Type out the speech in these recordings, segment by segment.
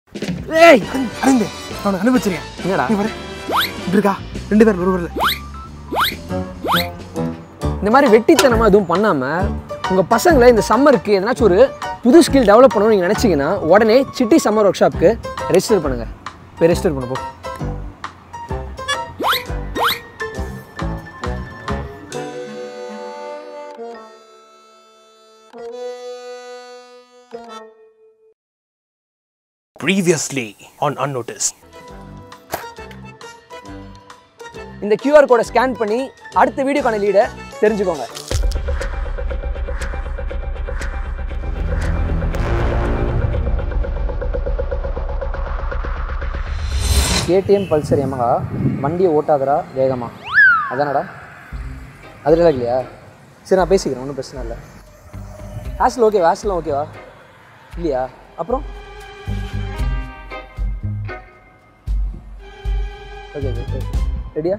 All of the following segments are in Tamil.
ஏய் அரவிந்த் அவனை அனுபவிச்சிருக்கேன் என்னடா நீ பாரு இப்படி இருக்கா ரெண்டு பேர் ஒரு ஊரில் இந்த மாதிரி வெட்டித்தனமாக எதுவும் பண்ணாமல் உங்கள் பசங்களை இந்த சம்மருக்கு எதனாச்சும் ஒரு புது ஸ்கில் டெவலப் பண்ணணும்னு நீங்கள் நினச்சிங்கன்னா உடனே சிட்டி சம்மர் ஒர்க் ஷாப்க்கு ரெஜிஸ்டர் பண்ணுங்கள் போய் ரெஜிஸ்டர் பண்ண போ ப்ரீவியஸ்லி ஆன் அன்நோட்டிஸ் இந்த QR கோடை ஸ்கேன் பண்ணி அடுத்த வீடியோக்கான லீடை தெரிஞ்சுக்கோங்க கேடிஎம் பல்சர் எமகா வண்டியை ஓட்டாதடா வேகமா அதானடா அதில் இல்லையா சரி நான் பேசிக்கிறேன் ஒன்றும் பிரச்சனை இல்லை ஹாஸ்டல் ஓகேவா ஹாஸ்டல்லாம் ஓகேவா இல்லையா அப்புறம் ஓகே ஓகே ரெடியா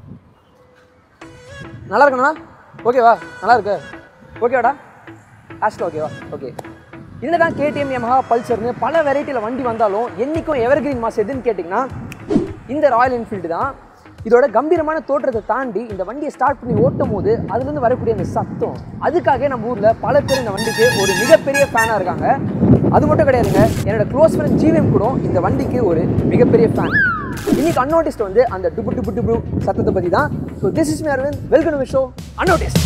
நல்லா இருக்கணும்ண்ணா ஓகேவா நல்லா இருக்கு ஓகேவாடா ஹாஸ்டல் ஓகேவா ஓகே என்னதான் கேடிஎம் Yamaha பல்சர்னு பல வெரைட்டியில் வண்டி வந்தாலும் என்றைக்கும் எவர்கிரீன் மாஸ் எதுன்னு கேட்டிங்கன்னா இந்த ராயல் என்ஃபீல்டு தான் இதோட கம்பீரமான தோற்றத்தை தாண்டி இந்த வண்டியை ஸ்டார்ட் பண்ணி ஓட்டும் போது அதுலேருந்து வரக்கூடிய அந்த சத்தம் அதுக்காக நம்ம ஊரில் பல பேர் இந்த வண்டிக்கு ஒரு மிகப்பெரிய ஃபேனாக இருக்காங்க அது மட்டும் கிடையாதுங்க என்னோட க்ளோஸ் ஃப்ரெண்ட் ஜிவிஎம் கூட இந்த வண்டிக்கு ஒரு மிகப்பெரிய ஃபேன் இன்னைக்கு அன்னோட்டிஸ்ட் வந்து அந்த டுபு டுபு டுபு சத்தத்தை பற்றி தான் so this is me Aravind welcome to show அன்னோட்டிஸ்ட்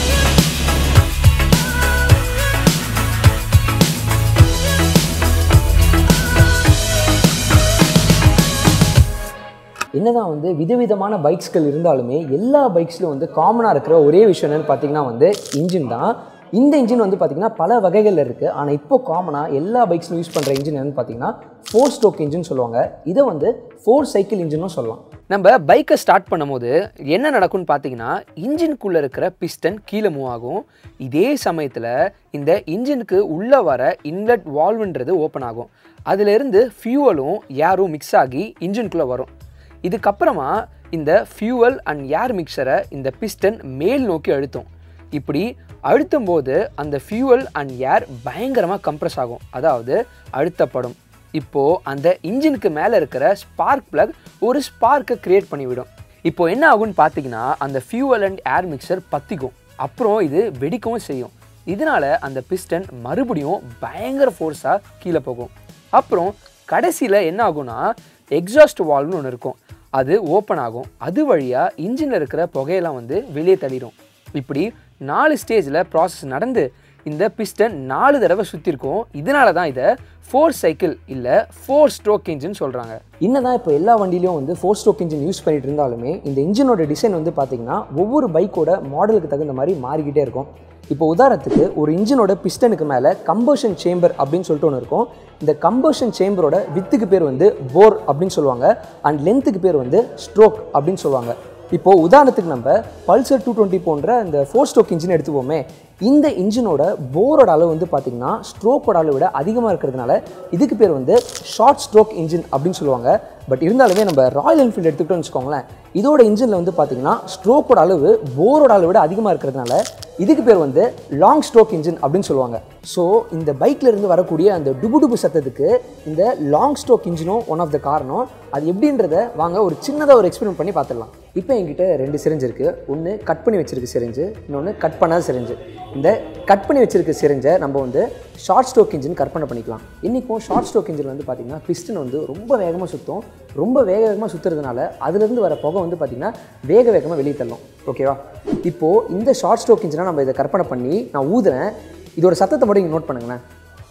என்னதான் வந்து விதவிதமான பைக்ஸ்கள் இருந்தாலுமே எல்லா பைக்ஸ்லையும் வந்து காமனாக இருக்கிற ஒரே விஷயம் என்னன்னு பார்த்தீங்கன்னா வந்து இன்ஜின் தான் இந்த இன்ஜின் வந்து பார்த்தீங்கன்னா பல வகைகள் இருக்குது ஆனால் இப்போ காமனாக எல்லா பைக்ஸ்லையும் யூஸ் பண்ணுற இன்ஜின் என்னன்னு பார்த்தீங்கன்னா ஃபோர் ஸ்டோக் இன்ஜின் சொல்லுவாங்க இதை வந்து ஃபோர் சைக்கிள் இன்ஜினும் சொல்லலாம் நம்ம பைக்கை ஸ்டார்ட் பண்ணும்போது என்ன நடக்கும்னு பார்த்தீங்கன்னா இன்ஜினுக்குள்ளே இருக்கிற பிஸ்டன் கீழே மூவ் ஆகும் இதே சமயத்தில் இந்த இன்ஜினுக்கு உள்ளே வர இன்லெட் வால்வுன்றது ஓப்பன் ஆகும் அதிலிருந்து ஃபியூவலும் ஏரும் மிக்ஸ் ஆகி இன்ஜினுக்குள்ளே வரும் இதுக்கப்புறமா இந்த ஃபியூவல் அண்ட் ஏர் மிக்சரை இந்த பிஸ்டன் மேல் நோக்கி அழுத்தும் இப்படி அழுத்தும் போது அந்த ஃபியூவல் அண்ட் ஏர் பயங்கரமாக கம்ப்ரஸ் ஆகும் அதாவது அழுத்தப்படும் இப்போது அந்த இன்ஜினுக்கு மேலே இருக்கிற ஸ்பார்க் பிளக் ஒரு ஸ்பார்க்கை கிரியேட் பண்ணிவிடும் இப்போ என்ன ஆகும்னு பார்த்தீங்கன்னா அந்த ஃபியூவல் அண்ட் ஏர் மிக்சர் பற்றிக்கும் அப்புறம் இது வெடிக்கவும் செய்யும் இதனால அந்த பிஸ்டன் மறுபடியும் பயங்கர ஃபோர்ஸாக கீழே போகும் அப்புறம் கடைசியில் என்ன ஆகும்னா எக்ஸாஸ்ட் வால்வ்னு ஒன்று இருக்கும் அது ஓப்பன் ஆகும் அது வழியாக இன்ஜினில் இருக்கிற புகையெல்லாம் வந்து வெளியே தள்ளிடும் இப்படி நாலு ஸ்டேஜில் ப்ராசஸ் நடந்து இந்த பிஸ்டன் நாலு தடவை சுற்றிருக்கும் இதனால தான் இதை ஃபோர் சைக்கிள் இல்லை ஃபோர் ஸ்ட்ரோக் இன்ஜின் சொல்கிறாங்க என்னதான் இப்போ எல்லா வண்டியிலையும் வந்து ஃபோர் ஸ்ட்ரோக் இன்ஜின் யூஸ் பண்ணிட்டு இருந்தாலுமே இந்த இன்ஜினோட டிசைன் வந்து பார்த்தீங்கன்னா ஒவ்வொரு பைக்கோட மாடலுக்கு தகுந்த மாதிரி மாறிக்கிட்டே இருக்கும் இப்போ உதாரணத்துக்கு ஒரு இன்ஜினோட பிஸ்டனுக்கு மேலே கம்பஷன் சேம்பர் அப்படின்னு சொல்லிட்டு ஒன்று இருக்கும் இந்த கம்பஷன் சேம்பரோட வித்துக்கு பேர் வந்து போர் அப்படின்னு சொல்லுவாங்க அண்ட் லென்த்துக்கு பேர் வந்து ஸ்ட்ரோக் அப்படின்னு சொல்லுவாங்க இப்போ உதாரணத்துக்கு நம்ம பல்சர் டூ டுவெண்ட்டி போன்ற இந்த ஃபோர் ஸ்ட்ரோக் இன்ஜின் எடுத்துப்போமே இந்த இன்ஜினோட போரோட அளவு வந்து பார்த்தீங்கன்னா ஸ்ட்ரோக்கோட அளவு விட அதிகமாக இருக்கிறதுனால இதுக்கு பேர் வந்து ஷார்ட் ஸ்ட்ரோக் இன்ஜின் அப்படின்னு சொல்லுவாங்க பட் இருந்தாலுமே நம்ம ராயல் என்ஃபீல்டு எடுத்துக்கிட்டோம்னு வச்சுக்கோங்களேன் இதோட இன்ஜினில் வந்து பார்த்தீங்கன்னா ஸ்ட்ரோக்கோட அளவு போரோட அளவு விட அதிகமாக இருக்கிறதுனால இதுக்கு பேர் வந்து லாங் ஸ்ட்ரோக் இன்ஜின் அப்படின்னு சொல்லுவாங்க ஸோ இந்த பைக்ல இருந்து வரக்கூடிய அந்த டுபு டுபு சத்தத்துக்கு இந்த லாங் ஸ்ட்ரோக் இன்ஜினும் ஒன் ஆஃப் த காரணம் அது எப்படின்றத வாங்க ஒரு சின்னதாக ஒரு எக்ஸ்பெரிமெண்ட் பண்ணி பார்த்துடலாம் இப்போ என்கிட்ட ரெண்டு சிரிஞ்சு இருக்குது ஒன்று கட் பண்ணி வச்சிருக்கு சிரிஞ்சு இன்னொன்று கட் பண்ணாத சிரிஞ்சு இந்த கட் பண்ணி வச்சிருக்க சிரிஞ்சை நம்ம வந்து ஷார்ட் ஸ்ட்ரோக் இன்ஜின் கற்பனை பண்ணிக்கலாம் இன்றைக்கும் ஷார்ட் ஸ்ட்ரோக் இன்ஜின் வந்து பார்த்திங்கன்னா பிஸ்டன் வந்து ரொம்ப வேகமாக சுற்றும் ரொம்ப வேக வேகமாக சுற்றுறதுனால அதுலேருந்து வர புகை வந்து பார்த்திங்கன்னா வேக வேகமாக வெளியே தள்ளும் ஓகேவா இப்போது இந்த ஷார்ட் ஸ்ட்ரோக் இன்ஜினை நம்ம இதை கற்பனை பண்ணி நான் ஊதுறேன் இதோட சத்தத்தை மட்டும் இங்கே நோட் பண்ணுங்களேன்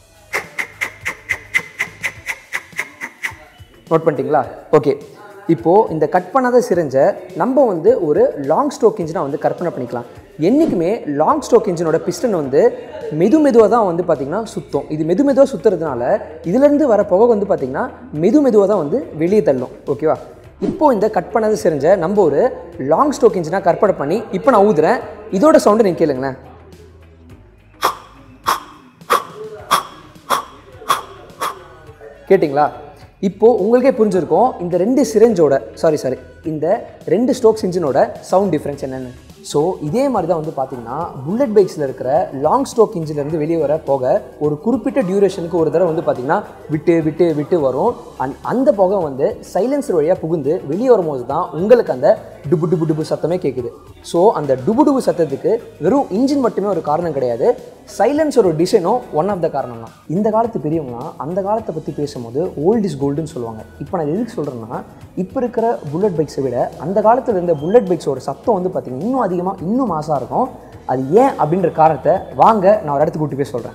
நோட் பண்ணிட்டீங்களா ஓகே இப்போது இந்த கட் பண்ணாத சிரிஞ்சை நம்ம வந்து ஒரு லாங் ஸ்ட்ரோக் இன்ஜினாக வந்து கற்பனை பண்ணிக்கலாம் என்றைக்குமே லாங் ஸ்ட்ரோக் இன்ஜினோட பிஸ்டன் வந்து மெது மெதுவாக தான் வந்து பார்த்திங்கன்னா சுத்தம் இது மெது மெதுவாக சுற்றுறதுனால இதுலேருந்து வர புகை வந்து பார்த்திங்கன்னா மெது மெதுவாக தான் வந்து வெளியே தள்ளும் ஓகேவா இப்போது இந்த கட் பண்ணாத சிரிஞ்சை நம்ம ஒரு லாங் ஸ்ட்ரோக் இன்ஜினாக கற்பனை பண்ணி இப்போ நான் ஊதுறேன் இதோட சவுண்டை நீங்கள் கேளுங்களேன் கேட்டிங்களா இப்போது உங்களுக்கே புரிஞ்சிருக்கும் இந்த ரெண்டு சிரஞ்சோட சாரி சாரி இந்த ரெண்டு ஸ்ட்ரோக்ஸ் இன்ஜினோட சவுண்ட் டிஃப்ரென்ஸ் என்னென்னு ஸோ இதே மாதிரி தான் வந்து பார்த்தீங்கன்னா புல்லட் பைக்ஸில் இருக்கிற லாங் ஸ்ட்ரோக் இன்ஜின்லேருந்து வெளியே வர போக ஒரு குறிப்பிட்ட டியூரேஷனுக்கு ஒரு தடவை வந்து பார்த்தீங்கன்னா விட்டு விட்டு விட்டு வரும் அண்ட் அந்த புகை வந்து சைலன்சர் வழியாக புகுந்து வெளியே வரும்போது தான் உங்களுக்கு அந்த டுபு டுபு டுபு சத்தமே கேட்குது ஸோ அந்த டுபு டுபு சத்தத்துக்கு வெறும் இன்ஜின் மட்டுமே ஒரு காரணம் கிடையாது சைலன்ஸரோட டிசைனும் ஒன் ஆஃப் த காரணம் தான் இந்த காலத்து பெரியவங்களாம் அந்த காலத்தை பற்றி பேசும்போது ஓல்ட் இஸ் கோல்டுன்னு சொல்லுவாங்க இப்போ நான் எதுக்கு சொல்கிறேன்னா இப்போ இருக்கிற புல்லட் பைக்ஸை விட அந்த காலத்தில் இருந்த புல்லட் பைக்ஸோட சத்தம் வந்து பார்த்திங்கன்னா இன்னும் அதிகமாக இன்னும் மாசாக இருக்கும் அது ஏன் அப்படின்ற காரணத்தை வாங்க நான் ஒரு இடத்துக்கு கூட்டி போய் சொல்கிறேன்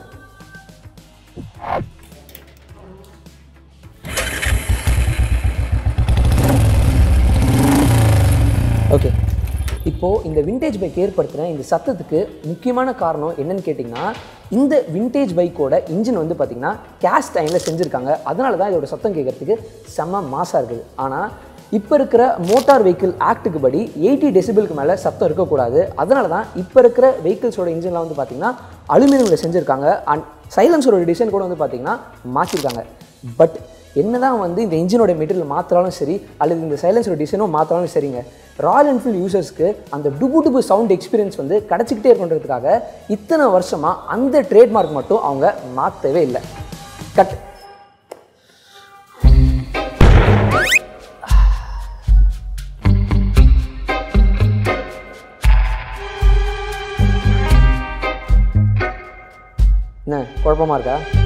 ஓகே இப்போது இந்த விண்டேஜ் பைக் ஏற்படுத்தின இந்த சத்தத்துக்கு முக்கியமான காரணம் என்னன்னு கேட்டிங்கன்னா இந்த விண்டேஜ் பைக்கோட இன்ஜின் வந்து பார்த்திங்கன்னா கேஸ்ட் அயனில் செஞ்சுருக்காங்க அதனால தான் இதோட சத்தம் கேட்குறதுக்கு செம்ம மாசாக இருக்குது ஆனால் இப்போ இருக்கிற மோட்டார் வெஹிக்கிள் ஆக்ட்டுக்கு படி எயிட்டி டெசிபிளுக்கு மேலே சத்தம் இருக்கக்கூடாது அதனால தான் இப்போ இருக்கிற வெஹிக்கிள்ஸோட இன்ஜின்லாம் வந்து பார்த்திங்கன்னா அலுமினியமில் செஞ்சுருக்காங்க அண்ட் சைலன்ஸோட டிசைன் கூட வந்து பார்த்திங்கன்னா மாற்றிருக்காங்க பட் என்னதான் வந்து இந்த இன்ஜினோட மெட்டீரியல் மாற்றினாலும் சரி அல்லது இந்த சைலன்ஸோட டிசைனும் மாற்றினாலும் சரிங்க ராயல் என்ஃபீல்டு யூசர்ஸ்க்கு அந்த டுபு டுபு சவுண்ட் எக்ஸ்பீரியன்ஸ் வந்து கிடச்சிக்கிட்டே இருக்குன்றதுக்காக இத்தனை வருஷமாக அந்த ட்ரேட்மார்க் மட்டும் அவங்க மாற்றவே இல்லை கட் என்ன குழப்பமா இருக்கா